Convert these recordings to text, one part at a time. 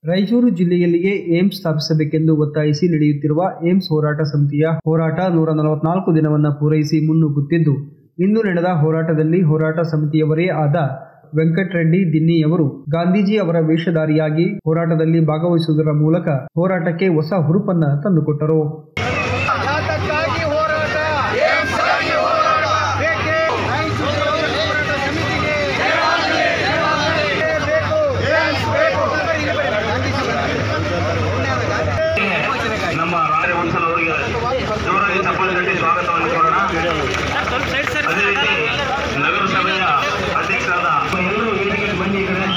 Raichur ಜಿಲ್ಲೆಯಲ್ಲಿಯೇ AIIMS ಸ್ಥಾಪಿಸಬೇಕೆಂದು ಒತ್ತಾಯಿಸಿ ನಡೆಯುತ್ತಿರುವ AIIMS ಹೋರಾಟ ಸಮಿತಿಯ ಹೋರಾಟ ನೂರ ನಲವತ್ನಾಲ್ಕು ದಿನವನ್ನು ಪೂರೈಸಿ ಮುನ್ನುಗ್ಗುತ್ತಿದ್ದು ಇಂದು ನಡೆದ ಹೋರಾಟದಲ್ಲಿ ಹೋರಾಟ ಸಮಿತಿಯವರೇ ಆದ ವೆಂಕಟರೆಡ್ಡಿ ದಿನ್ನಿಯವರು ಗಾಂಧೀಜಿ ಅವರ ವೇಷಧಾರಿಯಾಗಿ ಹೋರಾಟದಲ್ಲಿ ಭಾಗವಹಿಸುವುದರ ಮೂಲಕ ಹೋರಾಟಕ್ಕೆ ಹೊಸ ಹುರುಪನ್ನ ತಂದುಕೊಟ್ಟರು ಯಾತಕ್ಕಾಗಿ ಹೋರಾಟ ಬೇಕೇ ರಾಯಚೂರು ಹೋರಾಟ ಸಮಿತಿಗೆ ಬೇಕು ನಮ್ಮ ರಾಜ ವಂಶಲ್ ಅವರಿಗೆ ಜೋರಾಗಿ ಚಪ್ಪಾಳೆ ತಟ್ಟಿ ಸ್ವಾಗತವನ್ನು ಕೋರೋಣ ಅದೇ ರೀತಿ ನಗರಸಭೆಯ ಅಧ್ಯಕ್ಷರಾದ ಎಲ್ಲರೂ ವೇದಿಕೆಗೆ ಬನ್ನಿ ಈ ಕಡೆ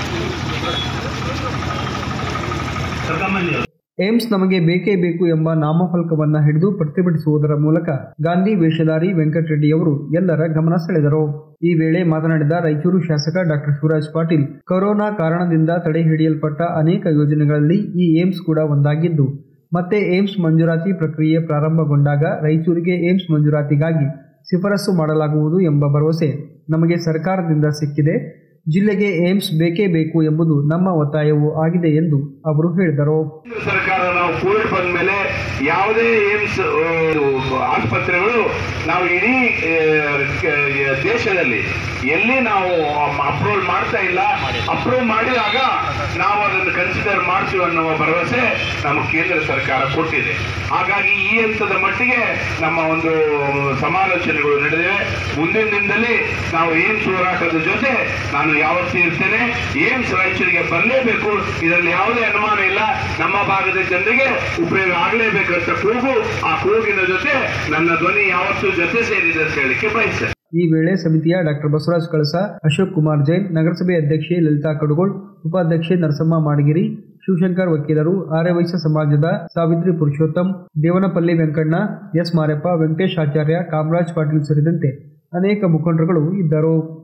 ಕರ್ಕೊಂಬನ್ನಿ ಏಮ್ಸ್ ನಮಗೆ ಬೇಕೇ ಬೇಕು ಎಂಬ ನಾಮಫಲಕವನ್ನ ಹಿಡಿದು ಪ್ರತಿಭಟಿಸುವುದರ ಮೂಲಕ ಗಾಂಧಿ ವೇಷಧಾರಿ ವೆಂಕಟರೆಡ್ಡಿಯವರು ಎಲ್ಲರ ಗಮನ ಸೆಳೆದರು ಈ ವೇಳೆ ಮಾತನಾಡಿದ ರಾಯಚೂರು ಶಾಸಕ ಡಾಕ್ಟರ್ ಶಿವರಾಜ್ ಪಾಟೀಲ್ ಕೊರೋನಾ ಕಾರಣದಿಂದ ತಡೆ ಹಿಡಿಯಲ್ಪಟ್ಟ ಅನೇಕ ಯೋಜನೆಗಳಲ್ಲಿ ಈ ಏಮ್ಸ್ ಕೂಡ ಒಂದಾಗಿದ್ದು ಮತ್ತೆ ಏಮ್ಸ್ ಮಂಜೂರಾತಿ ಪ್ರಕ್ರಿಯೆ ಪ್ರಾರಂಭಗೊಂಡಾಗ ರಾಯಚೂರಿಗೆ ಏಮ್ಸ್ ಮಂಜೂರಾತಿಗಾಗಿ ಶಿಫಾರಸು ಮಾಡಲಾಗುವುದು ಎಂಬ ಭರವಸೆ ನಮಗೆ ಸರ್ಕಾರದಿಂದ ಸಿಕ್ಕಿದೆ ಜಿಲ್ಲೆಗೆ ಏಮ್ಸ್ ಬೇಕೇ ಬೇಕು ಎಂಬುದು ನಮ್ಮ ಒತ್ತಾಯವೂ ಆಗಿದೆ ಎಂದು ಅವರು ಹೇಳಿದರು ಕೇಂದ್ರ ಸರ್ಕಾರ ನಾವು ಕೋವಿಡ್ ಬಂದ ಮೇಲೆ ಯಾವುದೇ ಏಮ್ಸ್ ಆಸ್ಪತ್ರೆಗಳು ನಾವು ಇಡೀ ಆ, ಕ- ದೇಶದಲ್ಲಿ ಎಲ್ಲಿ ನಾವು ಅಪ್ರೂವಲ್ ಮಾಡ್ತಾ ಇಲ್ಲ ಅಪ್ರೂವ್ ಮಾಡಿದಾಗ ನಾವು ಅದನ್ನು ಕನ್ಸಿಡರ್ ಮಾಡ್ತೀವಿ ಅನ್ನುವ ಭರವಸೆ ನಮ್ಮ ಕೇಂದ್ರ ಸರ್ಕಾರ ಕೊಟ್ಟಿದೆ ಹಾಗಾಗಿ ಈ ಹಂತದ ಮಟ್ಟಿಗೆ ನಮ್ಮ ಒಂದು ಸಮಾಲೋಚನೆಗಳು ನಡೆದಿವೆ ಮುಂದಿನ ದಿನದಲ್ಲಿ ನಾವು ಏಮ್ಸ್ ಹೋರಾಟದ ಜೊತೆ ನಾನು ಯಾವತ್ತೂ ಇರ್ತೇನೆ ಏಮ್ಸ್ ರಾಯಚೂರಿಗೆ ಬರಲೇಬೇಕು ಇದರಲ್ಲಿ ಯಾವುದೇ ಅನುಮಾನ ಇಲ್ಲ ನಮ್ಮ ಭಾಗದ ಜನರಿಗೆ ಉಪಯೋಗ ಆಗಲೇಬೇಕಂತ ಕೂಗು ಆ ಕೂಗಿನ ಜೊತೆ ನನ್ನ ಧ್ವನಿ ಯಾವತ್ತೂ ಜೊತೆ ಸೇರಿದೆ ಅಂತ ಹೇಳಿಕ್ಕೆ ಬಯಸ್ತೇನೆ ಈ ವೇಳೆ ಸಮಿತಿಯ ಡಾಕ್ಟರ್ ಬಸವರಾಜ್ ಕಳಸ ಅಶೋಕ್ ಕುಮಾರ್ ಜೈನ್ ನಗರಸಭೆ ಅಧ್ಯಕ್ಷೆ ಲಲಿತಾ ಕಡುಗೋಳ್ ಉಪಾಧ್ಯಕ್ಷೆ ನರಸಮ್ಮ ಮಾಡಗಿರಿ ಶಿವಶಂಕರ್ ವಕೀಲರು ಆರ್ಯವೈಶ್ಯ ಸಮಾಜದ ಸಾವಿತ್ರಿ ಪುರುಷೋತ್ತಮ್ ದೇವನಪಲ್ಲಿ ವೆಂಕಣ್ಣ ಎಸ್ ಮಾರೆಪ್ಪ ವೆಂಕಟೇಶ್ ಆಚಾರ್ಯ ಕಾಮರಾಜ್ ಪಾಟೀಲ್ ಸೇರಿದಂತೆ ಅನೇಕ ಮುಖಂಡರುಗಳು ಇದ್ದರು